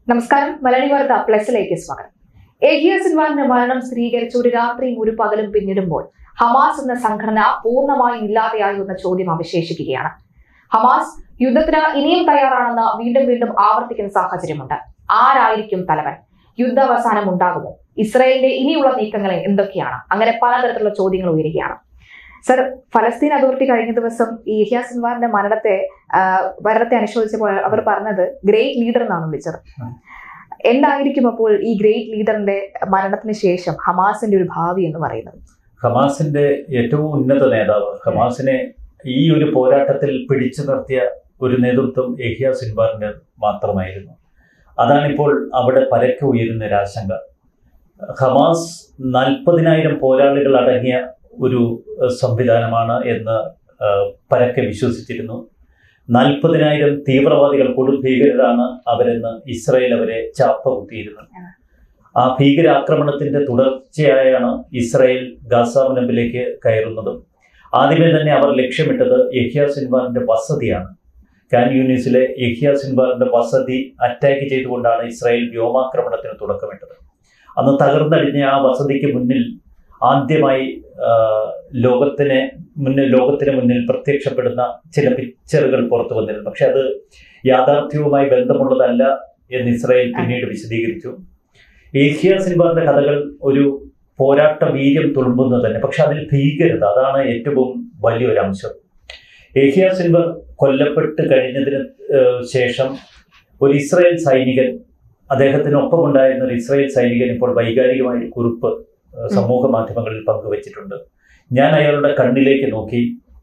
നമസ്കാരം മലയാളി വാർത്ത പ്ലസിലേക്ക് സ്വാഗതം ഏഹിയ സിൻവാറിന്റെ മരണം സ്ഥിരീകരിച്ച ഒരു രാത്രിയും ഒരു പകലും പിന്നിടുമ്പോൾ ഹമാസ് എന്ന സംഘടന പൂർണ്ണമായും ഇല്ലാതെയായി എന്ന ചോദ്യം അവശേഷിക്കുകയാണ് ഹമാസ് യുദ്ധത്തിന് ഇനിയും തയ്യാറാണെന്ന് വീണ്ടും വീണ്ടും ആവർത്തിക്കുന്ന സാഹചര്യമുണ്ട് ആരായിരിക്കും തലവൻ യുദ്ധാവസാനം ഉണ്ടാകുമോ ഇസ്രായേലിന്റെ ഇനിയുള്ള നീക്കങ്ങൾ എന്തൊക്കെയാണ് അങ്ങനെ പലതരത്തിലുള്ള ചോദ്യങ്ങൾ ഉയരുകയാണ് സർ ഫലസ്തീൻ അതിർത്തി കഴിഞ്ഞ ദിവസം ഈ യഹ്യ സിൻവാറിന്റെ മരണത്തെ ആ, മരണത്തെ അനുശോചിച്ചപ്പോൾ അവർ പറഞ്ഞത് ഗ്രേറ്റ് ലീഡർ എന്നാണ് വിളിച്ചത് എന്തായിരിക്കും അപ്പോൾ ഈ ഗ്രേറ്റ് ലീഡറിന്റെ മരണത്തിന് ശേഷം ഹമാസിന്റെ ഒരു ഭാവി എന്ന് പറയുന്നത് ഹമാസിന്റെ ഏറ്റവും ഉന്നത നേതാവ് ഹമാസിനെ ഈ ഒരു പോരാട്ടത്തിൽ പിടിച്ചു നിർത്തിയ ഒരു നേതൃത്വം എഹിയ സിൻവാറിന്റെ മാത്രമായിരുന്നു അതാണിപ്പോൾ അവിടെ പരക്കെ ഉയരുന്ന ഒരു ആശങ്ക ഹമാസ് നാൽപ്പതിനായിരം പോരാളികൾ അടങ്ങിയ ഒരു ഏഹ്, സംവിധാനമാണ് എന്ന് ഏഹ്, പരക്കെ വിശ്വസിച്ചിരുന്നു നാൽപ്പതിനായിരം തീവ്രവാദികൾ കൊടുഭീകരരാണ് അവരെന്ന് ഇസ്രായേൽ അവരെ ചാപ്പ കുത്തിയിരുന്നത് ആ ഭീകരാക്രമണത്തിന്റെ തുടർച്ചയായാണ് ഇസ്രായേൽ ഗാസ മുനമ്പിലേക്ക് കയറുന്നതും ആദ്യമേ തന്നെ അവർ ലക്ഷ്യമിട്ടത് യഹ്യ സിൻവാറിന്റെ വസതിയാണ് കാൻ യൂണിസിലെ യഹ്യ സിൻവാറിന്റെ വസതി അറ്റാക്ക് ചെയ്തുകൊണ്ടാണ് ഇസ്രായേൽ വ്യോമാക്രമണത്തിന് തുടക്കമിട്ടത് അന്ന് തകർന്നടിഞ്ഞ ആ വസതിക്ക് മുന്നിൽ ആദ്യമായി ആ, ലോകത്തിന് മുന്നിൽ ലോകത്തിന് മുന്നിൽ പ്രത്യക്ഷപ്പെടുന്ന ചില പിക്ചറുകൾ പുറത്തു വന്നിരുന്നു പക്ഷെ അത് യാഥാർത്ഥ്യവുമായി ബന്ധമുള്ളതല്ല എന്ന് ഇസ്രായേൽ പിന്നീട് വിശദീകരിച്ചു ഏഷ്യ സിനിമാറിന്റെ കഥകൾ ഒരു പോരാട്ട വീര്യം തുളുമ്പുന്നത് തന്നെ പക്ഷെ അതിൽ ഭീകരത അതാണ് ഏറ്റവും വലിയൊരു അംശം ഏഷ്യ സിൻവർ കൊല്ലപ്പെട്ട് കഴിഞ്ഞതിന് ഏഹ്, ശേഷം ഒരു ഇസ്രായേൽ സൈനികൻ അദ്ദേഹത്തിനൊപ്പം ഉണ്ടായിരുന്ന ഒരു ഇസ്രായേൽ സൈനികൻ ഇപ്പോൾ വൈകാരികമായ ഒരു കുറിപ്പ് ഏഹ്, സമൂഹ മാധ്യമങ്ങളിൽ പങ്കുവച്ചിട്ടുണ്ട് ഞാൻ അയാളുടെ കണ്ണിലേക്ക് നോക്കി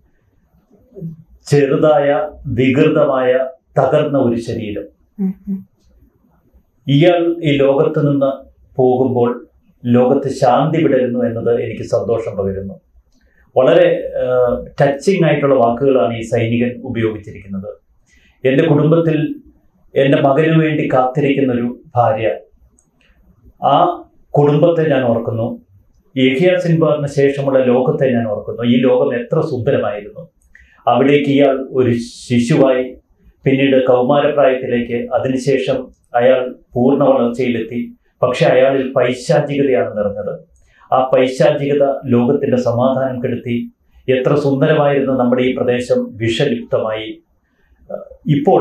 ചെറുതായ വികൃതമായ തകർന്ന ഒരു ശരീരം ഇയാൾ ഈ ലോകത്ത് നിന്ന് പോകുമ്പോൾ ലോകത്ത് ശാന്തി വിടരുന്നു എന്നത് എനിക്ക് സന്തോഷം പകരുന്നു വളരെ ടച്ചിങ് ആയിട്ടുള്ള വാക്കുകളാണ് ഈ സൈനികൻ ഉപയോഗിച്ചിരിക്കുന്നത് എൻ്റെ കുടുംബത്തിൽ എൻ്റെ മകനു വേണ്ടി കാത്തിരിക്കുന്ന ഒരു ഭാര്യ ആ കുടുംബത്തെ ഞാൻ ഓർക്കുന്നു യഹിയ സിൻബാറിന് ശേഷമുള്ള ലോകത്തെ ഞാൻ ഓർക്കുന്നു ഈ ലോകം എത്ര സുന്ദരമായിരുന്നു അവിടേക്ക് ഇയാൾ ഒരു ശിശുവായി പിന്നീട് കൗമാരപ്രായത്തിലേക്ക് അതിനുശേഷം അയാൾ പൂർണ്ണ വളർച്ചയിലെത്തി പക്ഷെ അയാളിൽ പൈശാചികതയാണ് നിറഞ്ഞത് ആ പൈശാചികത ലോകത്തിന്റെ സമാധാനം കെടുത്തി എത്ര സുന്ദരമായിരുന്ന നമ്മുടെ ഈ പ്രദേശം വിഷലിപ്തമായി അഹ് ഇപ്പോൾ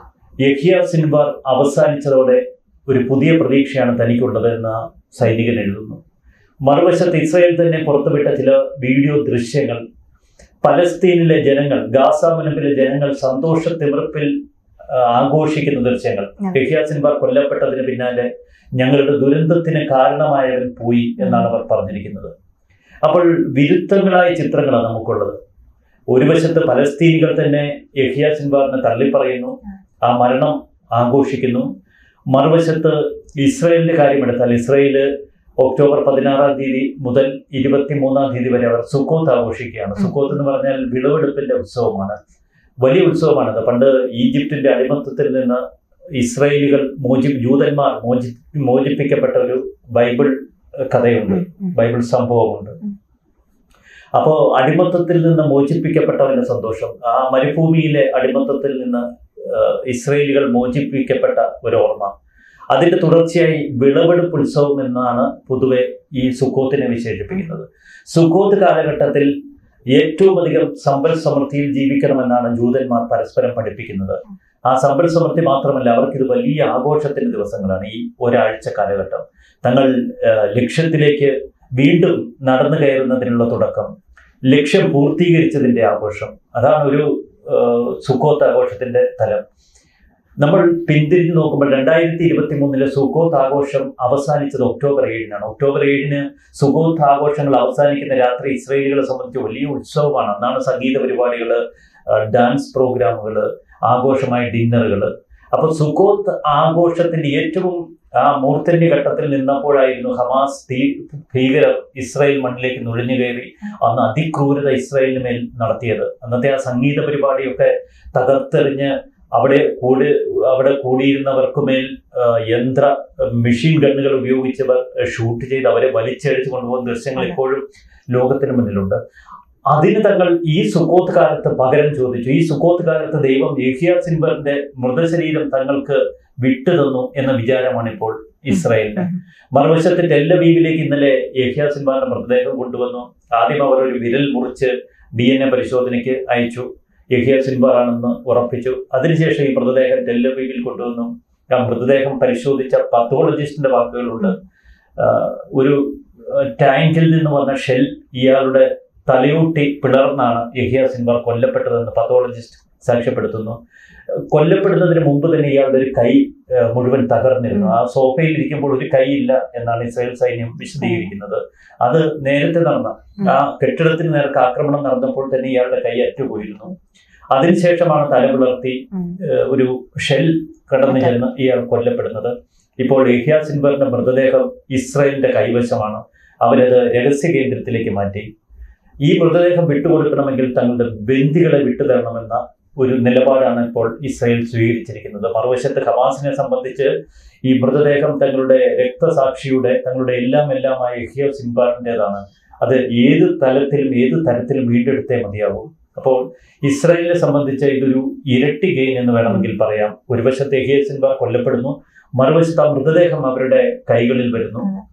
യഹിയ സിൻവാർ അവസാനിച്ചതോടെ ഒരു പുതിയ പ്രതീക്ഷയാണ് തനിക്കുള്ളത് എന്ന് ആ സൈനികൻ എഴുതുന്നു മറുവശത്ത് ഇസ്രായേൽ തന്നെ പുറത്തുവിട്ട ചില വീഡിയോ ദൃശ്യങ്ങൾ പലസ്തീനിലെ ജനങ്ങൾ ഗാസ മുനമ്പിലെ ജനങ്ങൾ സന്തോഷ തിമിർപ്പിൽ ആ, ആഘോഷിക്കുന്ന ദൃശ്യങ്ങൾ ഉം. യഹിയ സിൻവാർ കൊല്ലപ്പെട്ടതിന് പിന്നാലെ ഞങ്ങളുടെ ദുരന്തത്തിന് കാരണമായവൻ പോയി എന്നാണ് അവർ പറഞ്ഞിരിക്കുന്നത് അപ്പോൾ വിരുദ്ധങ്ങളായ ചിത്രങ്ങളാണ് നമുക്കുള്ളത് ഒരു വശത്ത് പലസ്തീനികൾ തന്നെ യഹിയ സിൻവാറിനെ തള്ളിപ്പറയുന്നു ആ മരണം ആഘോഷിക്കുന്നു മറുവശത്ത് ഇസ്രയേലിന്റെ കാര്യമെടുത്താൽ ഇസ്രയേല് ഒക്ടോബർ പതിനാറാം തീയതി മുതൽ ഇരുപത്തി മൂന്നാം തീയതി വരെ അവർ സുക്കോത്ത് ആഘോഷിക്കുകയാണ് ഉം. സുക്കോത്ത് എന്ന് പറഞ്ഞാൽ വിളവെടുപ്പിന്റെ ഉത്സവമാണ് വലിയ ഉത്സവമാണത് പണ്ട് ഈജിപ്തിന്റെ അടിമത്തത്തിൽ നിന്ന് ഇസ്രായേലികൾ മോചി ജൂതന്മാർ മോചി മോചിപ്പിക്കപ്പെട്ട ഒരു ബൈബിൾ കഥയുണ്ട് ബൈബിൾ സംഭവമുണ്ട് ഉം. അപ്പോൾ അടിമത്തത്തിൽ നിന്ന് മോചിപ്പിക്കപ്പെട്ടവന്റെ സന്തോഷം ആ മരുഭൂമിയിലെ അടിമത്തത്തിൽ നിന്ന് ആ, ഇസ്രയേലികൾ മോചിപ്പിക്കപ്പെട്ട ഒരു ഓർമ്മ അതിന്റെ തുടർച്ചയായി വിളവെടുപ്പ് ഉത്സവം എന്നാണ് പൊതുവെ ഈ സുക്കോത്തിനെ വിശേഷിപ്പിക്കുന്നത് സുക്കോത്ത് കാലഘട്ടത്തിൽ ഏറ്റവും അധികം സമ്പൽ സമൃദ്ധിയിൽ ജീവിക്കണമെന്നാണ് ജൂതന്മാർ പരസ്പരം പഠിപ്പിക്കുന്നത് ആ സമ്പൽ സമൃദ്ധി മാത്രമല്ല അവർക്ക് ഇത് വലിയ ആഘോഷത്തിന്റെ ദിവസങ്ങളാണ് ഈ ഒരാഴ്ച കാലഘട്ടം തങ്ങൾ ആ, ലക്ഷ്യത്തിലേക്ക് വീണ്ടും നടന്നു കയറുന്നതിനുള്ള തുടക്കം ലക്ഷ്യം പൂർത്തീകരിച്ചതിന്റെ ആഘോഷം അതാണ് ഒരു ആ, സുക്കോത്ത് ആഘോഷത്തിന്റെ തലം നമ്മൾ പിന്തിരിഞ്ഞു നോക്കുമ്പോൾ രണ്ടായിരത്തി ഇരുപത്തി മൂന്നിലെ സുക്കോത്ത് ആഘോഷം അവസാനിച്ചത് ഒക്ടോബർ ഏഴിനാണ് ഒക്ടോബർ ഏഴിന് സുക്കോത്ത് ആഘോഷങ്ങൾ അവസാനിക്കുന്ന രാത്രി ഇസ്രയേലികളെ സംബന്ധിച്ച് വലിയ ഉത്സവമാണ് അന്നാണ് സംഗീത പരിപാടികൾ ഡാൻസ് പ്രോഗ്രാമുകൾ ആഘോഷമായ ഡിന്നറുകൾ അപ്പൊ സുക്കോത്ത് ആഘോഷത്തിന്റെ ഏറ്റവും ആ മൂർധന്യ ഘട്ടത്തിൽ നിന്നപ്പോഴായിരുന്നു ഹമാസ് തീ ഭീകരർ ഇസ്രായേൽ മണ്ണിലേക്ക് നുഴഞ്ഞു കയറി അന്ന് അതിക്രൂരത ഇസ്രായേലിന് മേൽ നടത്തിയത് അന്നത്തെ ആ സംഗീത പരിപാടിയൊക്കെ തകർത്തെറിഞ്ഞ് അവിടെ കൂടി അവിടെ കൂടിയിരുന്നവർക്കുമേൽ ആ, യന്ത്ര മെഷീൻ ഗണ്ണുകൾ ഉപയോഗിച്ചവർ ഷൂട്ട് ചെയ്ത് അവരെ വലിച്ചടിച്ച് കൊണ്ടുപോകുന്ന ദൃശ്യങ്ങൾ അതെ. ഇപ്പോഴും ലോകത്തിന് മുന്നിലുണ്ട് അതിന് തങ്ങൾ ഈ സുക്കോത്ത് കാലത്ത് പകരം ചോദിച്ചു ഈ സുക്കോത്ത് കാലത്ത് ദൈവം യഹിയ സിൻവറിന്റെ മൃതശരീരം തങ്ങൾക്ക് വിട്ടുതന്നു എന്ന വിചാരമാണ് ഇപ്പോൾ ഇസ്രായേലിന് മറുവശത്ത് ടെല്ലവീവിലേക്ക് ഇന്നലെ യഹിയ സിൻവാറിന്റെ മൃതദേഹം കൊണ്ടുവന്നു ആദ്യം അവർ ഒരു വിരൽ മുറിച്ച് ഡി എൻ എ പരിശോധനയ്ക്ക് അയച്ചു യഹിയ സിൻവാർ ആണെന്ന് ഉറപ്പിച്ചു അതിനുശേഷം ഈ മൃതദേഹം ടെല്ലവീവിൽ കൊണ്ടുവന്നു ആ മൃതദേഹം പരിശോധിച്ച പത്തോളജിസ്റ്റിന്റെ വാക്കുകളുണ്ട് ആ, ഒരു ആ, ടാങ്കിൽ നിന്ന് വന്ന ഷെൽ ഇയാളുടെ തലയൂട്ടി പിളർന്നാണ് യഹിയ സിൻവാർ കൊല്ലപ്പെട്ടതെന്ന് പത്തോളജിസ്റ്റ് സാക്ഷ്യപ്പെടുത്തുന്നു കൊല്ലപ്പെടുന്നതിന് മുമ്പ് തന്നെ ഇയാളുടെ ഒരു കൈ ആ, മുഴുവൻ തകർന്നിരുന്നു ആ സോഫയിൽ ഇരിക്കുമ്പോൾ ഒരു കൈയില്ല എന്നാണ് ഇസ്രായേൽ സൈന്യം വിശദീകരിക്കുന്നത് അത് നേരത്തെ നടന്ന ആ കെട്ടിടത്തിന് നേർക്ക് ആക്രമണം നടന്നപ്പോൾ തന്നെ ഇയാളുടെ കൈ അറ്റുപോയിരുന്നു അതിനുശേഷമാണ് തല പിളർത്തി ഏഹ്, ഒരു ഷെൽ കടന്നു ചെന്ന് ഇയാൾ കൊല്ലപ്പെടുന്നത് ഇപ്പോൾ യഹ്യ സിൻവറിന്റെ മൃതദേഹം ഇസ്രായേലിന്റെ കൈവശമാണ് അവരത് രഹസ്യ കേന്ദ്രത്തിലേക്ക് മാറ്റി ഈ മൃതദേഹം വിട്ടുകൊടുക്കണമെങ്കിൽ തങ്ങളുടെ ബന്ദികളെ വിട്ടുതരണമെന്ന ഒരു നിലപാടാണ് ഇപ്പോൾ ഇസ്രായേൽ സ്വീകരിച്ചിരിക്കുന്നത് മറുവശത്ത് ഹമാസിനെ സംബന്ധിച്ച് ഈ മൃതദേഹം തങ്ങളുടെ രക്തസാക്ഷിയുടെ തങ്ങളുടെ എല്ലാം എല്ലാമായ യഹ്യ സിൻവാറിൻ്റെതാണ് അത് ഏത് തലത്തിലും ഏത് തരത്തിലും വീണ്ടെടുത്തേ മതിയാവും അപ്പോൾ ഇസ്രായേലിനെ സംബന്ധിച്ച് ഇതൊരു ഇരട്ടി ഗെയിൻ എന്ന് വേണമെങ്കിൽ പറയാം ഒരു വശത്ത് യഹിയ സിൻവാർ കൊല്ലപ്പെടുന്നു മറുവശത്ത് ആ മൃതദേഹം അവരുടെ കൈകളിൽ വരുന്നു ഉം.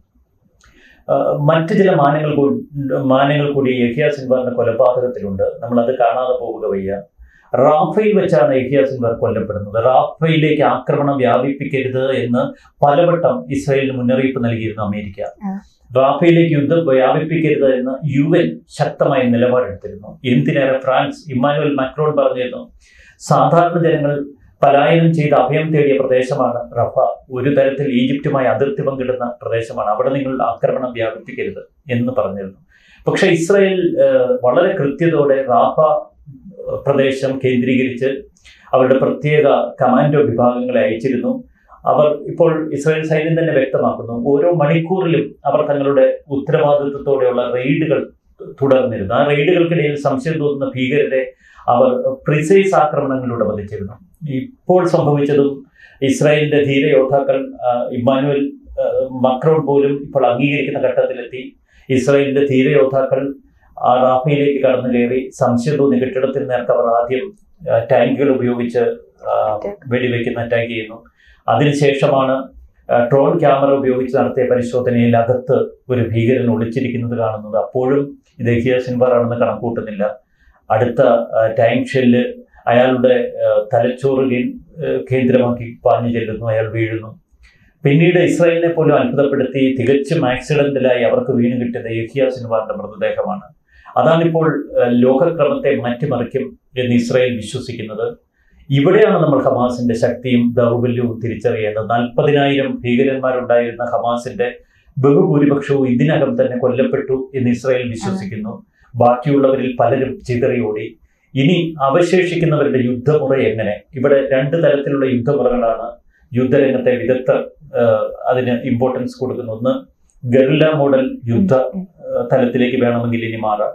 ആ, മറ്റ് ചില മാനങ്ങൾ കൂ- മാനങ്ങൾ കൂടി യഹിയ സിൻവാറിന്റെ കൊലപാതകത്തിലുണ്ട് നമ്മൾ അത് കാണാതെ പോവുക വയ്യ റാഫയിൽ വെച്ചാണ് യഹിയ സിൻവാർ കൊല്ലപ്പെടുന്നത് റാഫയിലേക്ക് ആക്രമണം വ്യാപിപ്പിക്കരുത് എന്ന് പലവട്ടം ഇസ്രായേലിന് മുന്നറിയിപ്പ് നൽകിയിരുന്നു അമേരിക്ക ആ. റാഫയിലേക്ക് യുദ്ധം വ്യാപിപ്പിക്കരുത് എന്ന് യു എൻ ശക്തമായ നിലപാടെടുത്തിരുന്നു എന്തിനേറെ ഫ്രാൻസ് ഇമ്മാനുവൽ മാക്രോൺ പറഞ്ഞിരുന്നു സാധാരണ ജനങ്ങൾ പലായനം ചെയ്ത് അഭയം തേടിയ പ്രദേശമാണ് റഫ ഒരു തരത്തിൽ ഈജിപ്തുമായി അതിർത്തി പങ്കിടുന്ന പ്രദേശമാണ് അവിടെ നിങ്ങൾ ആക്രമണം വ്യാപിപ്പിക്കരുത് എന്ന് പറഞ്ഞിരുന്നു പക്ഷേ ഇസ്രായേൽ ഏഹ്, വളരെ കൃത്യതയോടെ റാഫ ഏഹ്, പ്രദേശം കേന്ദ്രീകരിച്ച് അവരുടെ പ്രത്യേക കമാൻഡോ വിഭാഗങ്ങളെ അയച്ചിരുന്നു അവർ ഇപ്പോൾ ഇസ്രായേൽ സൈന്യം തന്നെ വ്യക്തമാക്കുന്നു ഓരോ മണിക്കൂറിലും അവർ തങ്ങളുടെ ഉത്തരവാദിത്വത്തോടെയുള്ള റെയ്ഡുകൾ തുടർന്നിരുന്നു ആ റെയ്ഡുകൾക്കിടയിൽ സംശയം തോന്നുന്ന ഭീകരരെ അവർ പ്രിസൈസ് ആക്രമണങ്ങളിലൂടെ വധിച്ചിരുന്നു ഇപ്പോൾ സംഭവിച്ചതും ഇസ്രായേലിന്റെ ധീര യോദ്ധാക്കൾ ആ, ഇമ്മാനുവൽ ആ, മക്രോൺ പോലും ഇപ്പോൾ അംഗീകരിക്കുന്ന ഘട്ടത്തിലെത്തി ഇസ്രായേലിന്റെ ധീര യോദ്ധാക്കൾ ആ റാഫയിലേക്ക് കടന്നു കയറി സംശയം തോന്നിയ കെട്ടിടത്തിന് നേർക്ക് അവർ ആദ്യം ആ, ടാങ്കുകൾ ഉപയോഗിച്ച് ആ, വെടിവെക്കുന്ന അറ്റാക്ക് ചെയ്യുന്നു അതിനുശേഷമാണ് ആ, ഡ്രോൺ ക്യാമറ ഉപയോഗിച്ച് നടത്തിയ പരിശോധനയിൽ അകത്ത് ഒരു ഭീകരൻ ഒളിച്ചിരിക്കുന്നത് കാണുന്നത് അപ്പോഴും ഇത് ഹിയ സിൻവാർ ആണെന്ന് കണക്കൂട്ടുന്നില്ല അടുത്ത ആ, ടാങ്ക് ഷെല്ല് അയാളുടെ ആ, തലച്ചോറ് കേ- ആ, കേന്ദ്രമാക്കി പാഞ്ഞു ചെല്ലുന്നു അയാൾ വീഴുന്നു പിന്നീട് ഇസ്രായേലിനെ പോലും അത്ഭുതപ്പെടുത്തി തികച്ചും ആക്സിഡന്റിലായി അവർക്ക് വീണ് കിട്ടിയത് യഹിയ സിൻവാറിന്റെ മൃതദേഹമാണ് അതാണിപ്പോൾ ആ, ലോകക്രമത്തെ മാറ്റിമറിക്കും എന്ന് ഇസ്രായേൽ വിശ്വസിക്കുന്നത് ഇവിടെയാണ് നമ്മൾ ഹമാസിന്റെ ശക്തിയും ദൗർബല്യവും തിരിച്ചറിയേണ്ടത് നാൽപ്പതിനായിരം ഭീകരന്മാരുണ്ടായിരുന്ന ഹമാസിന്റെ ബഹുഭൂരിപക്ഷവും ഇതിനകം തന്നെ കൊല്ലപ്പെട്ടു എന്ന് ഇസ്രായേൽ വിശ്വസിക്കുന്നു ബാക്കിയുള്ളവരിൽ പലരും ചിതറിയോടി ഇനി അവശേഷിക്കുന്നവരുടെ യുദ്ധമുറ എങ്ങനെ ഇവിടെ രണ്ട് തരത്തിലുള്ള യുദ്ധമുറകളാണ് യുദ്ധരംഗത്തെ വിദഗ്ധർ ആ, അതിന് ഇമ്പോർട്ടൻസ് കൊടുക്കുന്നു ഒന്ന് ഗറില്ല മോഡൽ യുദ്ധ ആ, തലത്തിലേക്ക് വേണമെങ്കിൽ ഇനി മാറാം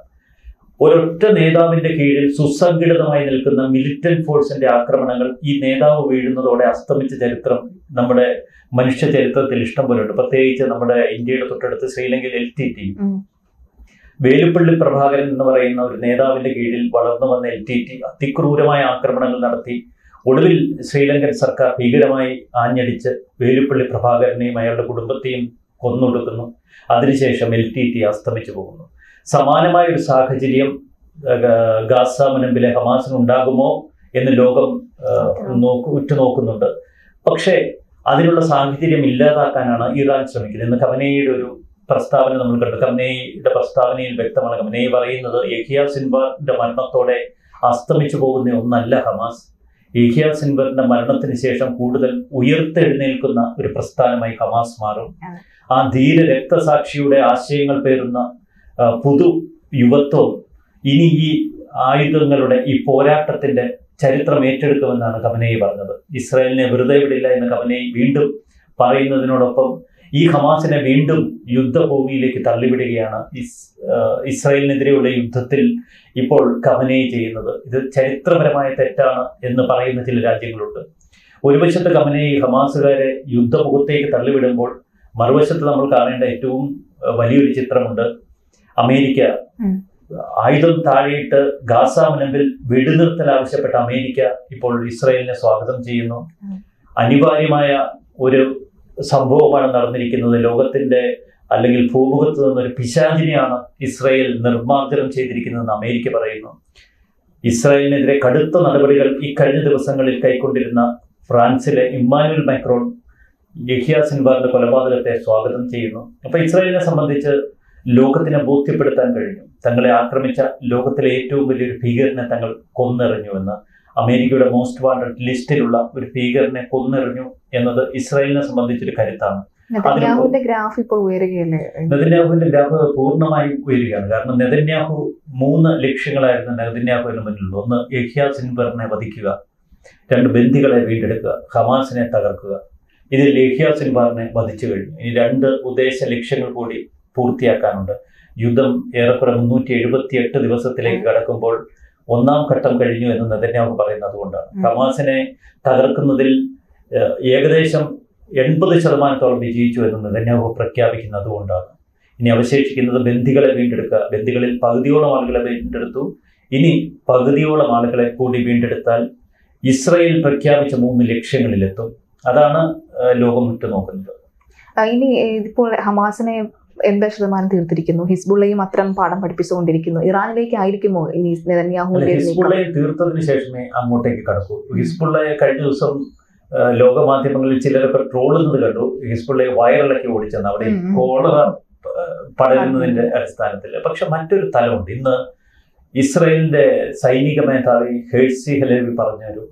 ഒരൊറ്റ നേതാവിന്റെ കീഴിൽ സുസംഘടിതമായി നിൽക്കുന്ന മിലിറ്റന്റ് ഫോഴ്സിന്റെ ആക്രമണങ്ങൾ ഈ നേതാവ് വീഴുന്നതോടെ അസ്തമിച്ച ചരിത്രം നമ്മുടെ മനുഷ്യ ചരിത്രത്തിൽ ഇഷ്ടം പോലെ ഉണ്ട് പ്രത്യേകിച്ച് നമ്മുടെ ഇന്ത്യയുടെ തൊട്ടടുത്ത് ശ്രീലങ്കയിൽ എൽ ടി ടി ഉം. വേലുപ്പള്ളി പ്രഭാകരൻ എന്ന് പറയുന്ന ഒരു നേതാവിന്റെ കീഴിൽ വളർന്നു വന്ന എൽ ടി ടി അതിക്രൂരമായ ആക്രമണങ്ങൾ നടത്തി ഒടുവിൽ ശ്രീലങ്കൻ സർക്കാർ ഭീകരമായി ആഞ്ഞടിച്ച് വേലുപ്പള്ളി പ്രഭാകരനെയും അയാളുടെ കുടുംബത്തെയും കൊന്നൊടുക്കുന്നു അതിനുശേഷം എൽ ടി ടി അസ്തമിച്ചു പോകുന്നു സമാനമായ ഒരു സാഹചര്യം ആ, ഗ- ഗാസ മുനമ്പിലെ ഹമാസിന് ഉണ്ടാകുമോ എന്ന് ലോകം ആ, നോക്കു ഉറ്റുനോക്കുന്നുണ്ട് പക്ഷേ അതിനുള്ള സാഹചര്യം ഇല്ലാതാക്കാനാണ് ഇറാൻ ശ്രമിക്കുന്നത് ഇന്ന് ഖമനയുടെ ഒരു പ്രസ്താവന നമ്മൾ കണ്ടു ഖമനയുടെ പ്രസ്താവനയിൽ വ്യക്തമാണ് ഖമനയി പറയുന്നത് യഹിയ സിൻവാറിന്റെ മരണത്തോടെ അസ്തമിച്ചു പോകുന്ന ഒന്നല്ല ഹമാസ് യഹിയ സിൻവറിന്റെ മരണത്തിന് ശേഷം കൂടുതൽ ഉയർത്തെഴുന്നേൽക്കുന്ന ഒരു പ്രസ്ഥാനമായി ഹമാസ് മാറും അതെ. ആ ധീര രക്തസാക്ഷിയുടെ ആശയങ്ങൾ പേരുന്ന ആ, പുതു യുവത്വം ഇനി ഈ ആയുധങ്ങളുടെ ഈ പോരാട്ടത്തിന്റെ ചരിത്രം ഏറ്റെടുക്കുമെന്നാണ് കമനയി പറഞ്ഞത് ഇസ്രായേലിനെ വെറുതെ വിടില്ല എന്ന് കമനയി വീണ്ടും പറയുന്നതിനോടൊപ്പം ഈ ഹമാസിനെ വീണ്ടും യുദ്ധഭൂമിയിലേക്ക് തള്ളിവിടുകയാണ് ഇസ് ആ, ഇസ്രായേലിനെതിരെയുള്ള യുദ്ധത്തിൽ ഇപ്പോൾ കമനയി ചെയ്യുന്നത് ഇത് ചരിത്രപരമായ തെറ്റാണ് എന്ന് പറയുന്ന ചില രാജ്യങ്ങളുണ്ട് ഒരു വശത്ത് കമനയി ഹമാസുകാരെ യുദ്ധമുഖത്തേക്ക് തള്ളിവിടുമ്പോൾ മറുവശത്ത് നമ്മൾ കാണേണ്ട ഏറ്റവും ആ, വലിയൊരു ചിത്രമുണ്ട് അമേരിക്ക ഉം. ആയുധം താഴെയിട്ട് ഗാസ മുനമ്പിൽ വെടിനിർത്തൽ ആവശ്യപ്പെട്ട അമേരിക്ക ഇപ്പോൾ ഇസ്രായേലിനെ സ്വാഗതം ചെയ്യുന്നു ഉം. അനിവാര്യമായ ഒരു സംഭവമാണ് നടന്നിരിക്കുന്നത് ലോകത്തിന്റെ അല്ലെങ്കിൽ ഭൂമുഖത്ത് നിന്നൊരു പിശാചിനെയാണ് ഇസ്രായേൽ നിർമ്മാർജ്ജനം ചെയ്തിരിക്കുന്നതെന്ന് അമേരിക്ക പറയുന്നു ഇസ്രായേലിനെതിരെ കടുത്ത നടപടികൾ ഈ കഴിഞ്ഞ ദിവസങ്ങളിൽ കൈക്കൊണ്ടിരുന്ന ഫ്രാൻസിലെ ഇമ്മാനുവൽ മൈക്രോൺ യഹിയ സിൻബാറിന്റെ കൊലപാതകത്തെ സ്വാഗതം ചെയ്യുന്നു അപ്പൊ ഇസ്രായേലിനെ സംബന്ധിച്ച് ലോകത്തിനെ ബോധ്യപ്പെടുത്താൻ കഴിഞ്ഞു തങ്ങളെ ആക്രമിച്ച ലോകത്തിലെ ഏറ്റവും വലിയൊരു ഭീകരനെ തങ്ങൾ കൊന്നെറിഞ്ഞുവെന്ന് അമേരിക്കയുടെ മോസ്റ്റ് വാണ്ടഡ് ലിസ്റ്റിലുള്ള ഒരു ഭീകരനെ കൊന്നെറിഞ്ഞു എന്നത് ഇസ്രായേലിനെ സംബന്ധിച്ചൊരു കരുത്താണ് നെതന്യാഹുവിന്റെ ഗ്രാഫ് ഇപ്പോൾ ഉയരുകയല്ലേ നെതന്യാഹുവിന്റെ ഗ്രാഫ് പൂർണ്ണമായും ഉയരുകയാണ് കാരണം നെതന്യാഹു മൂന്ന് ലക്ഷ്യങ്ങളായിരുന്നു നെതന്യാഹുവിന് മുന്നിലുള്ളത് ഒന്ന് യഹ്യ സിൻബറിനെ വധിക്കുക രണ്ട് ബന്ദികളെ വീണ്ടെടുക്കുക ഹമാസിനെ തകർക്കുക ഇതിൽ യഹ്യ സിൻബാറിനെ വധിച്ചു കഴിഞ്ഞു ഇനി രണ്ട് ഉദ്ദേശ ലക്ഷ്യങ്ങൾ കൂടി പൂർത്തിയാക്കാനുണ്ട് യുദ്ധം ഏറെക്കുറെ മുന്നൂറ്റി എഴുപത്തി എട്ട് ദിവസത്തിലേക്ക് കടക്കുമ്പോൾ ഒന്നാം ഘട്ടം കഴിഞ്ഞു എന്ന് നെതന്യാഹു പറയുന്നത് അതുകൊണ്ടാണ് ഉം. ഹമാസിനെ തകർക്കുന്നതിൽ ഏഹ്, ഏകദേശം എൺപത് ശതമാനത്തോളം വിജയിച്ചു എന്ന് നെതന്യാഹു പ്രഖ്യാപിക്കുന്നത് അതുകൊണ്ടാണ് ഇനി അവശേഷിക്കുന്നത് ബന്ദികളെ വീണ്ടെടുക്കുക ബന്ദികളിൽ പകുതിയോളം ആളുകളെ വീണ്ടെടുത്തു ഇനി പകുതിയോളം ആളുകളെ കൂടി വീണ്ടെടുത്താൽ ഇസ്രയേൽ പ്രഖ്യാപിച്ച മൂന്ന് ലക്ഷ്യങ്ങളിലെത്തും അതാണ് ഏഹ്, ലോകം ഉറ്റുനോക്കുന്നത് ആ, ഇനി ഇതിപ്പോൾ ഹമാസിനെ എൺപത് ശതമാനം തീർത്തിരിക്കുന്നു ഹിസ്ബുള്ളയും അത്തരം പാഠം പഠിപ്പിച്ചുകൊണ്ടിരിക്കുന്നു ഇറാനിലേക്ക് ആയിരിക്കുമോ ഇനി അല്ല, നെതന്യാഹുവിന്റെ നീക്കം? ഹിസ്ബുള്ളയെ തീർത്തതിന് ശേഷമേ അങ്ങോട്ടേക്ക് കടക്കൂ ഹിസ്ബുള്ളയെ കഴിഞ്ഞ ദിവസം ആ, ലോകമാധ്യമങ്ങളിൽ ചിലരൊക്കെ ട്രോളുന്നത് കണ്ടു ഹിസ്ബുള്ളയെ വയറിളക്കി ഓടിച്ചെന്ന് അവിടെ ഉം, ഉം. കോളറ ആ, പടരുന്നതിന്റെ അടിസ്ഥാനത്തിൽ പക്ഷെ മറ്റൊരു തലമുണ്ട് ഇന്ന് ഇസ്രയേലിന്റെ സൈനിക മേധാവി ഹേഴ്സി ഹലേവി പറഞ്ഞൊരു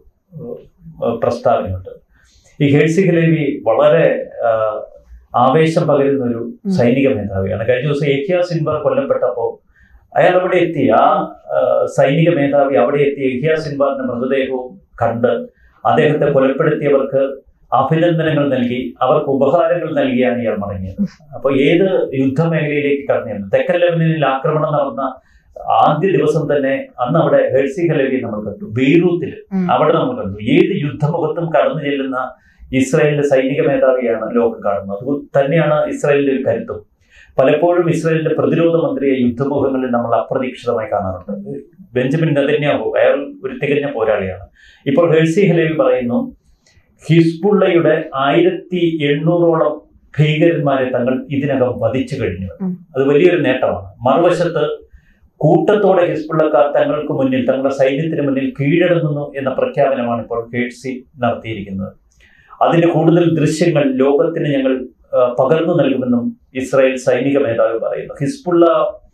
ആ, പ്രസ്താവനയുണ്ട് ഈ ഹേഴ്സി ഹലേവി വളരെ ആ, ആവേശം പകരുന്ന ഒരു ഉം. സൈനിക മേധാവിയാണ് കഴിഞ്ഞ ദിവസം ഏക്കിയ സിൻബർ കൊല്ലപ്പെട്ടപ്പോൾ അയാൾ അവിടെ എത്തി ആ ആ, സൈനിക മേധാവി അവിടെ എത്തി ഏഹിയ സിൻബാറിന്റെ മൃതദേഹവും കണ്ട് അദ്ദേഹത്തെ കൊലപ്പെടുത്തിയവർക്ക് അഭിനന്ദനങ്ങൾ നൽകി അവർക്ക് ഉപഹാരങ്ങൾ നൽകിയാണ് ഇയാൾ മടങ്ങിയത് അപ്പൊ ഏത് യുദ്ധമേഖലയിലേക്ക് കടന്നിരുന്നു തെക്കൻ ലെബനനിൽ ആക്രമണം നടന്ന ആദ്യ ദിവസം തന്നെ അന്ന് അവിടെ ഹെഴ്സി ഹലവി നമ്മൾ കണ്ടു ബെയ്റൂത്തിൽ ഉം. അവിടെ നമ്മൾ കണ്ടു ഏത് യുദ്ധമുഖത്തും കടന്നു ചെല്ലുന്ന ഇസ്രായേലിന്റെ സൈനിക മേധാവിയാണ് ലോകം കാണുന്നത് അതുകൊണ്ട് തന്നെയാണ് ഇസ്രായേലിന്റെ ഒരു കരുത്തും പലപ്പോഴും ഇസ്രായേലിന്റെ പ്രതിരോധ മന്ത്രിയെ യുദ്ധമുഖങ്ങളിൽ നമ്മൾ അപ്രതീക്ഷിതമായി കാണാറുണ്ട് ബെഞ്ചമിൻ നെതന്യാഹു അയാൾ ഒരു തികഞ്ഞ പോരാളിയാണ് ഇപ്പോൾ ഹെഴ്സി ഹലേവി പറയുന്നു ഹിസ്ബുള്ളയുടെ ആയിരത്തി എണ്ണൂറോളം ഭീകരന്മാരെ തങ്ങൾ ഇതിനകം വധിച്ചു കഴിഞ്ഞു ഉം. അത് വലിയൊരു നേട്ടമാണ് മറുവശത്ത് കൂട്ടത്തോടെ ഹിസ്ബുള്ളക്കാർ തങ്ങൾക്ക് മുന്നിൽ തങ്ങളുടെ സൈന്യത്തിന് മുന്നിൽ കീഴടങ്ങുന്നു എന്ന പ്രഖ്യാപനമാണ് ഇപ്പോൾ ഹേഴ്സി നടത്തിയിരിക്കുന്നത് അതിന്റെ കൂടുതൽ ദൃശ്യങ്ങൾ ലോകത്തിന് ഞങ്ങൾ ആ, പകർന്നു നൽകുമെന്നും ഇസ്രായേൽ സൈനിക മേധാവി പറയുന്നു ഹിസ്ബുള്ള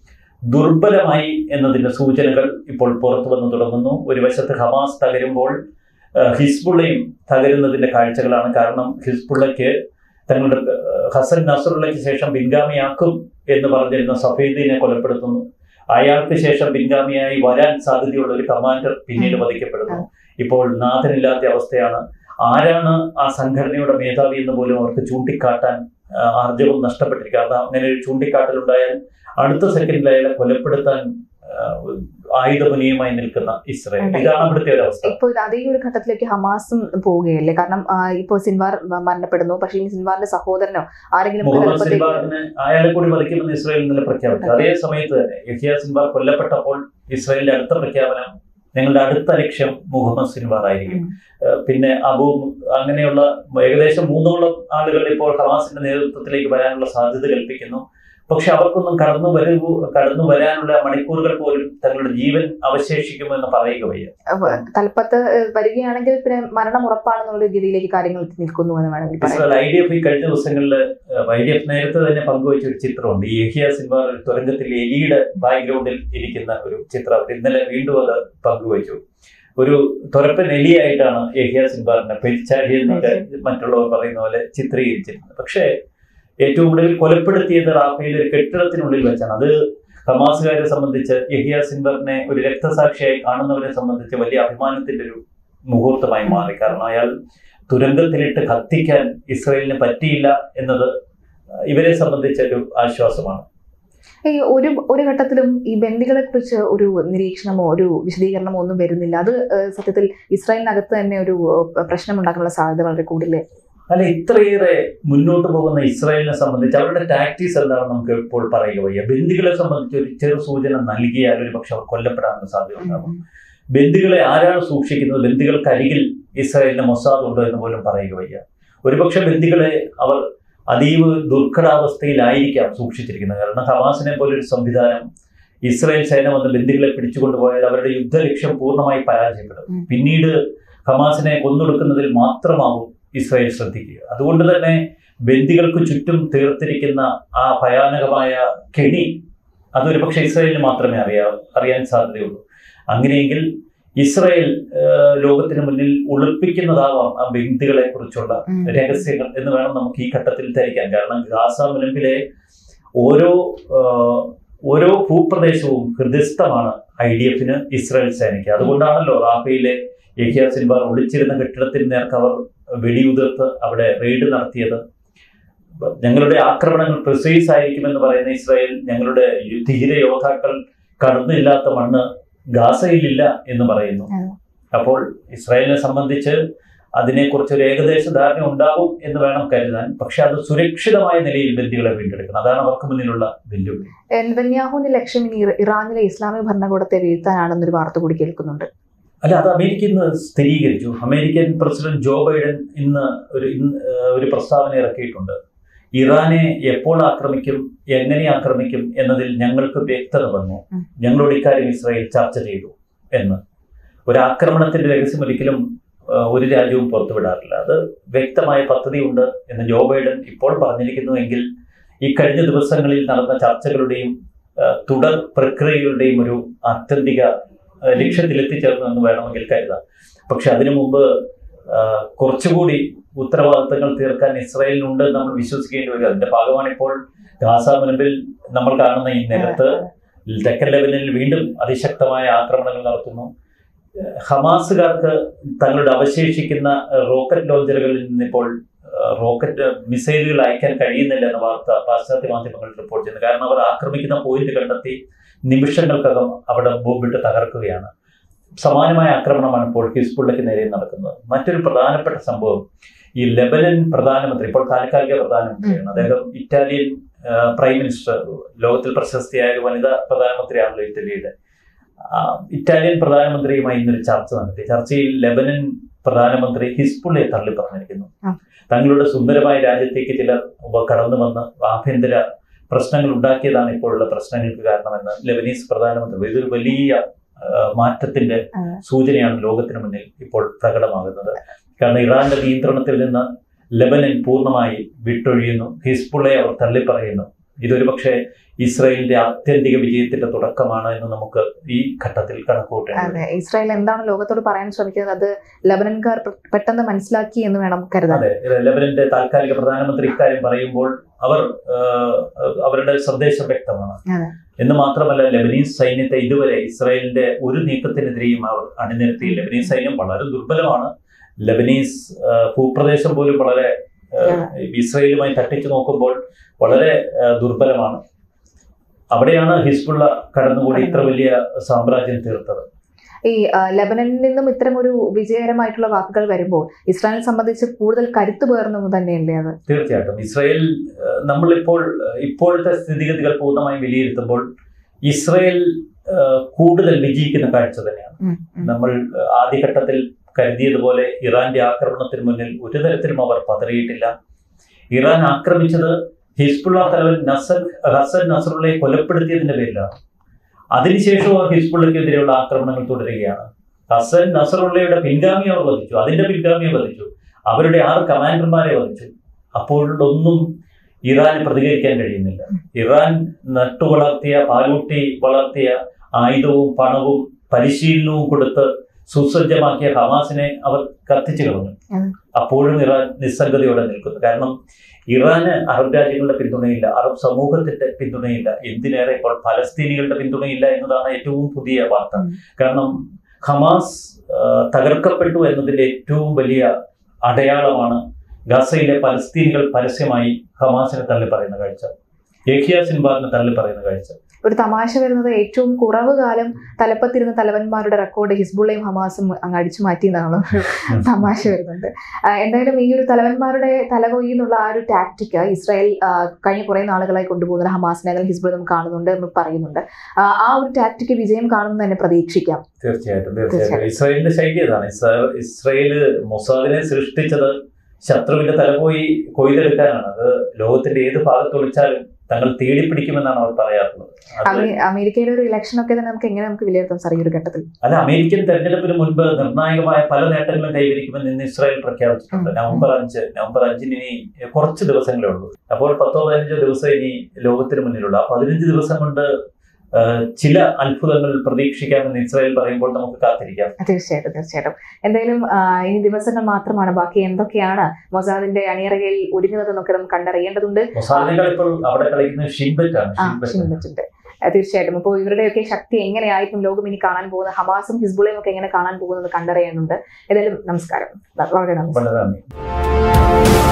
ദുർബലമായി എന്നതിന്റെ സൂചനകൾ ഇപ്പോൾ പുറത്തു വന്നു തുടങ്ങുന്നു ഒരു വശത്ത് ഹമാസ് തകരുമ്പോൾ ആ, ഹിസ്ബുള്ളയും തകരുന്നതിന്റെ കാഴ്ചകളാണ് കാരണം ഹിസ്ബുള്ളയ്ക്ക് തങ്ങളുടെ ആ, ഹസൻ നസറുള്ളയ്ക്ക് ശേഷം പിൻഗാമിയാക്കും എന്ന് പറഞ്ഞിരുന്ന സഫീദിനെ കൊലപ്പെടുത്തുന്നു അയാൾക്ക് ശേഷം പിൻഗാമിയായി വരാൻ സാധ്യതയുള്ള ഒരു കമാൻഡർ പിന്നീട് വധിക്കപ്പെടുന്നു ഇപ്പോൾ നാഥനില്ലാത്ത അവസ്ഥയാണ് ആരാണ് ആ സംഘടനയുടെ മേധാവി എന്ന് പോലും അവർക്ക് ചൂണ്ടിക്കാട്ടാൻ ആ, ആർജവം നഷ്ടപ്പെട്ടിരിക്കുക കാരണം അങ്ങനെ ഒരു ചൂണ്ടിക്കാട്ടലുണ്ടായാൽ അടുത്ത സെക്കൻഡിൽ അയാളെ കൊലപ്പെടുത്താൻ ആ, ആയുധമുനിയുമായി നിൽക്കുന്ന ഇസ്രായേൽ അതെ. ഇതാണ് അവിടുത്തെ ഒരു അവസ്ഥ ഇപ്പോൾ ഇത് അതേ ഒരു ഘട്ടത്തിലേക്ക് ഹമാസും പോവുകയല്ലേ കാരണം ആ, ഇപ്പോൾ സിൻവാർ മരണപ്പെടുന്നു പക്ഷേ ഈ സിൻവാറിന്റെ സഹോദരനോ ആരെങ്കിലും ഒക്കെ മുഹമ്മദ് എളുപ്പത്തിൽ- സിൻബാറിനെ അയാളെ കൂടി വധിക്കുമെന്ന് ഇസ്രായേൽ ഇന്നലെ പ്രഖ്യാപിച്ചു അതേ സമയത്ത് തന്നെ യഹിയ സിൻബാർ കൊല്ലപ്പെട്ടപ്പോൾ ഇസ്രായേലിന്റെ അടുത്ത പ്രഖ്യാപനം ഞങ്ങളുടെ അടുത്ത ലക്ഷ്യം മുഹമ്മദ് സിൻബാർ ആയിരിക്കും ഉം. ഏഹ് പിന്നെ അബു അങ്ങനെയുള്ള ഏകദേശം മൂന്നോളം ആളുകൾ ഇപ്പോൾ ഹമാസിന്റെ നേതൃത്വത്തിലേക്ക് വരാനുള്ള സാധ്യത കൽപ്പിക്കുന്നു പക്ഷെ അവർക്കൊന്നും കടന്നു വരൂ കടന്നു വരാനുള്ള മണിക്കൂറുകൾ പോലും തങ്ങളുടെ ജീവൻ അവശേഷിക്കുമെന്ന് പറയുക വയ്യ അപ്പൊ തലപ്പത്ത് ഏഹ്, വരികയാണെങ്കിൽ പിന്നെ മരണം ഉറപ്പാണെന്നുള്ള രീതിയിലേക്ക് കാര്യങ്ങൾ എത്തി നിൽക്കുന്നു എന്ന് വേണമെങ്കിൽ പറയാം ഇസ്രായേൽ ഐ ഡി എഫ് ഈ കഴിഞ്ഞ ദിവസങ്ങളിൽ ഐ ഡി എഫ് നേരത്തെ തന്നെ പങ്കുവച്ച ഒരു ചിത്രമുണ്ട് ഈ യഹിയ സിൻബ ഒരു തുരങ്കത്തിൽ എലിയുടെ ബാക്ക്ഗ്രൗണ്ടിൽ ഇരിക്കുന്ന ഒരു ചിത്രം അവർ ഇന്നലെ വീണ്ടും അത് പങ്കുവച്ചു ഒരു തുരപ്പൻ എലിയായിട്ടാണ് യഹിയ സിൻബാറിനെ പെരിച്ചാഴി എന്നൊക്കെ മറ്റുള്ളവർ പറയുന്ന പോലെ ചിത്രീകരിച്ചിരുന്നത് പക്ഷേ ഏറ്റവും കൂടുതൽ കൊലപ്പെടുത്തിയത് റാഫേൽ ഒരു കെട്ടിടത്തിനുള്ളിൽ വെച്ചാണ് അത് ഹമാസുകാരെ സംബന്ധിച്ച് യഹിയ സിൻബറിനെ ഒരു രക്തസാക്ഷിയായി കാണുന്നവരെ സംബന്ധിച്ച് വലിയ അഭിമാനത്തിന്റെ ഒരു മുഹൂർത്തമായി മാറി കാരണം അയാൾ തുരങ്കത്തിലിട്ട് കത്തിക്കാൻ ഇസ്രയേലിന് പറ്റിയില്ല എന്നത് ഇവരെ സംബന്ധിച്ച ഒരു ആശ്വാസമാണ് ഈ ഒരു ഒരു ഘട്ടത്തിലും ഈ ബന്ദികളെ കുറിച്ച് ഒരു നിരീക്ഷണമോ ഒരു വിശദീകരണമോ ഒന്നും വരുന്നില്ല അത് ഏഹ്, സത്യത്തിൽ ഇസ്രായേലിനകത്ത് തന്നെ ഒരു ഏഹ്, പ്രശ്നം ഉണ്ടാക്കാനുള്ള സാധ്യത വളരെ കൂടുതലേ അല്ല ഇത്രയേറെ മുന്നോട്ട് പോകുന്ന ഇസ്രായേലിനെ സംബന്ധിച്ച് അവരുടെ ടാക്ടീസ് എന്താണെന്ന് നമുക്ക് ഇപ്പോൾ പറയുക വയ്യ ബന്ദികളെ സംബന്ധിച്ച് ഒരു ചെറു സൂചന നൽകിയാൽ ഒരു പക്ഷെ അവർ കൊല്ലപ്പെടാനുള്ള സാധ്യത ഉണ്ടാകും ബന്ദികളെ ആരാണ് സൂക്ഷിക്കുന്നത് ബന്ദികൾക്ക് അരികിൽ ഇസ്രായേലിന് മൊസാദ് ഉണ്ടോ എന്ന് പോലും പറയുക വയ്യ ഒരുപക്ഷെ ബന്ദികളെ അവർ അതീവ ദുർഘടാവസ്ഥയിലായിരിക്കാം സൂക്ഷിച്ചിരിക്കുന്നത് കാരണം ഹമാസിനെ പോലൊരു സംവിധാനം ഇസ്രായേൽ സേന വന്ന് ബന്ദികളെ പിടിച്ചുകൊണ്ടുപോയാൽ അവരുടെ യുദ്ധലക്ഷ്യം പൂർണ്ണമായി പരാജയപ്പെടും ഉം. പിന്നീട് ഹമാസിനെ കൊന്നൊടുക്കുന്നതിൽ മാത്രമാവും ഇസ്രായേൽ ശ്രദ്ധിക്കുക അതുകൊണ്ട് തന്നെ ബന്ദികൾക്ക് ചുറ്റും തീർത്തിരിക്കുന്ന ആ ഭയാനകമായ കെണി അതൊരു പക്ഷേ ഇസ്രായേലിന് മാത്രമേ അറിയാ അറിയാൻ സാധ്യതയുള്ളൂ അങ്ങനെയെങ്കിൽ ഇസ്രായേൽ ആ, ലോകത്തിന് മുന്നിൽ ഒളിപ്പിക്കുന്നതാവാം ആ ബന്ദികളെ കുറിച്ചുള്ള ഉം. രഹസ്യങ്ങൾ എന്ന് വേണം നമുക്ക് ഈ ഘട്ടത്തിൽ ധരിക്കാൻ കാരണം ഗാസ മുനമ്പിലെ ഓരോ ആ, ഓരോ ഭൂപ്രദേശവും ഹൃദയസ്ഥമാണ് ഐ ഡി എഫിന് ഇസ്രായേൽ സേനയ്ക്ക് അതുകൊണ്ടാണല്ലോ റാഫയിലെ യഹിയ സിൻബാർ ഒളിച്ചിരുന്ന കെട്ടിടത്തിന് നേർക്ക് അവർ വെടിയുതിർത്ത് അവിടെ റെയ്ഡ് നടത്തിയത് ഞങ്ങളുടെ ആക്രമണങ്ങൾ പ്രിസൈസ് ആയിരിക്കുമെന്ന് പറയുന്ന ഇസ്രായേൽ ഞങ്ങളുടെ ധീര യോദ്ധാക്കൾ കടന്നില്ലാത്ത മണ്ണ് ഗാസയിലില്ല എന്ന് പറയുന്നു അതെ. അപ്പോൾ ഇസ്രായേലിനെ സംബന്ധിച്ച് അതിനെക്കുറിച്ച് ഒരു ഏകദേശ ധാരണ ഉണ്ടാകും എന്ന് വേണം കരുതാൻ പക്ഷെ അത് സുരക്ഷിതമായ നിലയിൽ ബന്ദികളെ വീണ്ടെടുക്കണം അതാണ് അവർക്ക് മുന്നിലുള്ള വെല്ലുവിളി നെതന്യാഹുവിന്റെ ലക്ഷ്യം ഇനി ഇറ- ഇറാനിലെ ഇസ്ലാമിക ഭരണകൂടത്തെ വീഴ്ത്താനാണെന്നൊരു വാർത്ത കൂടി കേൾക്കുന്നുണ്ട് അല്ല അത് അമേരിക്ക ഇന്ന് സ്ഥിരീകരിച്ചു അമേരിക്കൻ പ്രസിഡന്റ് ജോ ബൈഡൻ ഇന്ന് ഒരു ഇന്ന് ഏഹ് ഒരു പ്രസ്താവന ഇറക്കിയിട്ടുണ്ട് ഇറാനെ എപ്പോൾ ആക്രമിക്കും എങ്ങനെ ആക്രമിക്കും എന്നതിൽ ഞങ്ങൾക്ക് വ്യക്തത വന്നു ഉം. ഞങ്ങളോട് ഇക്കാര്യം ഇസ്രായേൽ ചർച്ച ചെയ്തു എന്ന് ഒരു ആക്രമണത്തിന്റെ രഹസ്യം ഒരിക്കലും ഏഹ് ഒരു രാജ്യവും പുറത്തുവിടാറില്ല അത് വ്യക്തമായ പദ്ധതിയുണ്ട് എന്ന് ജോ ബൈഡൻ ഇപ്പോൾ പറഞ്ഞിരിക്കുന്നുവെങ്കിൽ ഈ കഴിഞ്ഞ ദിവസങ്ങളിൽ നടന്ന ചർച്ചകളുടെയും ഏഹ് തുടർ പ്രക്രിയകളുടെയും ഒരു ആത്യന്തിക ഏഹ് ലക്ഷ്യത്തിലെത്തിച്ചേർന്നു എന്ന് വേണമെങ്കിൽ കരുതാം പക്ഷെ അതിനു മുമ്പ് ആഹ് കുറച്ചുകൂടി ഉത്തരവാദിത്തങ്ങൾ തീർക്കാൻ ഇസ്രായേലിനുണ്ട് എന്ന് നമ്മൾ വിശ്വസിക്കേണ്ടി വരും അതിന്റെ ഭാഗമാണ് ഇപ്പോൾ ഗാസ മുൻപിൽ നമ്മൾ കാണുന്ന ഈ നിരത്ത് തെക്കൻ ലെബനിൽ വീണ്ടും അതിശക്തമായ ആക്രമണങ്ങൾ നടത്തുന്നു ഏഹ് ഹമാസുകാർക്ക് തങ്ങളുടെ അവശേഷിക്കുന്ന റോക്കറ്റ് ലോഞ്ചറുകളിൽ നിന്നിപ്പോൾ ഏഹ് റോക്കറ്റ് മിസൈലുകൾ അയക്കാൻ കഴിയുന്നില്ല എന്ന വാർത്ത പാശ്ചാത്യ മാധ്യമങ്ങൾ റിപ്പോർട്ട് ചെയ്യുന്നു കാരണം അവർ ആക്രമിക്കുന്ന പോയിന്റ് കണ്ടെത്തി നിമിഷങ്ങൾക്കകം അവിടെ ബോംബിട്ട് തകർക്കുകയാണ് സമാനമായ ആക്രമണമാണ് ഇപ്പോൾ ഹിസ്ബുള്ളയ്ക്ക് നേരെ നടക്കുന്നത് മറ്റൊരു പ്രധാനപ്പെട്ട സംഭവം ഈ ലെബനൻ പ്രധാനമന്ത്രി ഇപ്പോൾ താൽക്കാലിക പ്രധാനമന്ത്രിയാണ് അദ്ദേഹം ഇറ്റാലിയൻ ആ, പ്രൈം മിനിസ്റ്റർ ലോകത്തിൽ പ്രശസ്തിയായ ഒരു വനിതാ പ്രധാനമന്ത്രിയാണല്ലോ ഇറ്റലിയുടെ ആ, ഇറ്റാലിയൻ പ്രധാനമന്ത്രിയുമായി ഇന്നൊരു ചർച്ച നടത്തി ചർച്ചയിൽ ലെബനൻ പ്രധാനമന്ത്രി ഹിസ്ബുള്ളയെ തള്ളി പറഞ്ഞിരിക്കുന്നു ആ. തങ്ങളുടെ സുന്ദരമായ രാജ്യത്തേക്ക് ചിലർ വ- കടന്നു വന്ന് ആഭ്യന്തര പ്രശ്നങ്ങൾ ഉണ്ടാക്കിയതാണ് ഇപ്പോഴുള്ള പ്രശ്നങ്ങൾക്ക് കാരണമെന്ന് ലെബനീസ് പ്രധാനമന്ത്രി ഇതൊരു വലിയ ആ, മാറ്റത്തിന്റെ അതെ. സൂചനയാണ് ലോകത്തിന് മുന്നിൽ ഇപ്പോൾ പ്രകടമാകുന്നത് കാരണം ഇറാന്റെ നിയന്ത്രണത്തിൽ നിന്ന് ലെബനൻ പൂർണ്ണമായി വിട്ടൊഴിയുന്നു ഹിസ്ബുള്ളയെ അവർ തള്ളിപ്പറയുന്നു ഇതൊരു പക്ഷേ ഇസ്രായേലിന്റെ ആത്യന്തിക വിജയത്തിന്റെ തുടക്കമാണ് എന്ന് നമുക്ക് ഈ ഘട്ടത്തിൽ കണക്കുകൂട്ടേണ്ടി വരും. അതെ ഇസ്രായേൽ എന്താണ് ലോകത്തോട് പറയാൻ ശ്രമിക്കുന്നത് അത് ലബനൻകാർ പെ- പെട്ടെന്ന് മനസ്സിലാക്കി എന്ന് വേണം കരുതാൻ അതെ ലെബനന്റെ താൽക്കാലിക പ്രധാനമന്ത്രി ഇക്കാര്യം പറയുമ്പോൾ അവർ ആ, അവരുടെ സന്ദേശം വ്യക്തമാണ് അതെ. എന്ന് മാത്രമല്ല ലെബനീസ് സൈന്യത്തെ ഇതുവരെ ഇസ്രായേലിന്റെ ഒരു നീക്കത്തിനെതിരെയും അവർ അണിനിരത്തി ലെബനീസ് സൈന്യം വളരെ ദുർബലമാണ് ലെബനീസ് ആ, ഭൂപ്രദേശം പോലും വളരെ ആ, ഇസ്രായേലുമായി തട്ടിച്ചു നോക്കുമ്പോൾ വളരെ ആ, ദുർബലമാണ് അവിടെയാണ് ഹിസ്ബുള്ള കടന്നുകൂടി ഇത്ര വലിയ സാമ്രാജ്യം തീർത്തത് ഈ ആ, ലബനനിൽ നിന്നും ഇത്തരം ഒരു വിജയകരമായിട്ടുള്ള വാക്കുകൾ വരുമ്പോൾ ഇസ്രായേലിനെ സംബന്ധിച്ച് കൂടുതൽ കരുത്ത് പേർന്നു തന്നെയല്ലേ അത് തീർച്ചയായിട്ടും ഇസ്രായേൽ ഏഹ്, നമ്മളിപ്പോൾ ഏഹ്, ഇപ്പോഴത്തെ സ്ഥിതിഗതികൾ പൂർണ്ണമായും വിലയിരുത്തുമ്പോൾ ഇസ്രായേൽ ഏഹ്, കൂടുതൽ വിജയിക്കുന്ന കാഴ്ച തന്നെയാണ് ഉം, ഉം. നമ്മൾ ഏഹ്, ആദ്യഘട്ടത്തിൽ കരുതിയതുപോലെ ഇറാന്റെ ആക്രമണത്തിന് മുന്നിൽ ഒരു തരത്തിലും അവർ പതറിയിട്ടില്ല ഇറാൻ ആക്രമിച്ചത് ഹിസ്ബുള്ള തലവൻ നസർ ഹസൻ നസറുള്ളയെ കൊലപ്പെടുത്തിയതിന്റെ പേരിലാണ് അതിനുശേഷം അവർ ഹിസ്ബുള്ളക്കെതിരെയുള്ള ആക്രമണങ്ങൾ തുടരുകയാണ് ഹസൻ നസറുള്ളയുടെ പിൻഗാമി അവർ വധിച്ചു അതിന്റെ പിൻഗാമിയെ വധിച്ചു അവരുടെ ആറ് കമാൻഡർമാരെ വധിച്ചു അപ്പോഴൊന്നും ഇറാന് പ്രതികരിക്കാൻ കഴിയുന്നില്ല ഇറാൻ നട്ടുവളർത്തിയ പാലൂട്ടി വളർത്തിയ ആയുധവും പണവും പരിശീലനവും കൊടുത്ത് സുസജ്ജമാക്കിയ ഹമാസിനെ അവർ കത്തിച്ചു കളഞ്ഞു ഉം. അപ്പോഴും ഇറാൻ നിസ്സംഗതയോടെ നിൽക്കുന്നു കാരണം ഇറാന് അറബ് രാജ്യങ്ങളുടെ പിന്തുണയില്ല അറബ് സമൂഹത്തിന്റെ പിന്തുണയില്ല എന്തിനേറെ ഇപ്പോൾ ഫലസ്തീനികളുടെ പിന്തുണയില്ല എന്നതാണ് ഏറ്റവും പുതിയ വാർത്ത ഉം. കാരണം ഹമാസ് ആ, തകർക്കപ്പെട്ടു എന്നതിന്റെ ഏറ്റവും വലിയ അടയാളമാണ് ഗസയിലെ പലസ്തീനികൾ പരസ്യമായി ഹമാസിനെ തള്ളി പറയുന്ന കാഴ്ച യഹിയ സിൻബാറിനെ തള്ളി പറയുന്ന കാഴ്ച ഒരു തമാശ വരുന്നത് ഏറ്റവും കുറവ് കാലം തലപ്പത്തിരുന്ന തലവന്മാരുടെ റെക്കോർഡ് ഹിസ്ബുള്ളയും ഹമാസും അങ്ങ് അടിച്ചു മാറ്റി എന്നാണ് ഒരു തമാശ വരുന്നുണ്ട് ആ, എന്തായാലും ഈ ഒരു തലവന്മാരുടെ തലകൊയ്യെന്നുള്ള ആ ഒരു ടാക്ടിക് ഇസ്രായേൽ ആ, കഴിഞ്ഞ കുറെ നാളുകളായി കൊണ്ടുപോകുന്ന ഹമാസിനെ അല്ലെങ്കിൽ ഹിസ്ബുൾ നമുക്ക് കാണുന്നുണ്ട് എന്ന് പറയുന്നുണ്ട് ആ, ആ ഒരു ടാക്ടിക് വിജയം കാണുമെന്ന് തന്നെ പ്രതീക്ഷിക്കാം തീർച്ചയായിട്ടും തീർച്ചയായിട്ടും ഇസ്രായേലിന്റെ ശൈലി അതാണ് ഇസ്രായേൽ ഇസ്രായേല് മൊസാദിനെ സൃഷ്ടിച്ചത് ശത്രുവിന്റെ തലപോയി കൊയ്തെടുക്കാനാണ് അത് ലോകത്തിന്റെ ഏത് ഭാഗത്ത് ഒളിച്ചാലും തങ്ങൾ തേടിപ്പിടിക്കുമെന്നാണ് അവർ പറയാറുള്ളത് അത് അമേ- അമേരിക്കയിലെ ഒരു ഇലക്ഷൻ ഒക്കെ തന്നെ നമുക്ക് എങ്ങനെ നമുക്ക് വിലയിരുത്താം സാർ ഈ ഒരു ഘട്ടത്തിൽ അല്ല അമേരിക്കൻ തെരഞ്ഞെടുപ്പിന് മുൻപ് നിർണായകമായ പല നേട്ടങ്ങളും കൈവരിക്കുമെന്ന് ഇന്ന് ഇസ്രായേൽ പ്രഖ്യാപിച്ചിട്ടുണ്ട് ഉം. നവംബർ അഞ്ച് നവംബർ അഞ്ചിന് ഇനി കുറച്ച് ദിവസങ്ങളേ ഉള്ളൂ അപ്പോൾ പത്തോ പതിനഞ്ചോ ദിവസം ഇനി ലോകത്തിന് മുന്നിലുള്ള ആ പതിനഞ്ച് ദിവസം കൊണ്ട് ആ, ചില അത്ഭുതങ്ങൾ പ്രതീക്ഷിക്കാമെന്ന് ഇസ്രായേൽ പറയുമ്പോൾ നമുക്ക് കാത്തിരിക്കാം തീർച്ചയായിട്ടും തീർച്ചയായിട്ടും എന്തായാലും ആ, ഇനി ദിവസങ്ങൾ മാത്രമാണ് ബാക്കി എന്തൊക്കെയാണ് മൊസാദിന്റെ അണിയറകയിൽ ഒരുങ്ങുന്നതെന്നൊക്കെ നമുക്ക് കണ്ടറിയേണ്ടതുണ്ട് മൊസാദിനേക്കാൾ ഇപ്പോൾ അവിടെ കളിക്കുന്നത് ഷിംബറ്റ് ആണ് ആ ഷിംബറ്റ് ഷിംബറ്റുണ്ട് തീർച്ചയായിട്ടും അപ്പോൾ ഇവരുടെയൊക്കെ ശക്തി എങ്ങനെയായിരിക്കും ലോകം ഇനി കാണാൻ പോകുന്നത് ഹമാസും ഹിസ്ബുളയും ഒക്കെ എങ്ങനെ കാണാൻ പോകുന്നത് കണ്ടറിയാനുണ്ട് ഏതായാലും നമസ്കാരം വളരെ നന്ദി വളരെ നന്ദി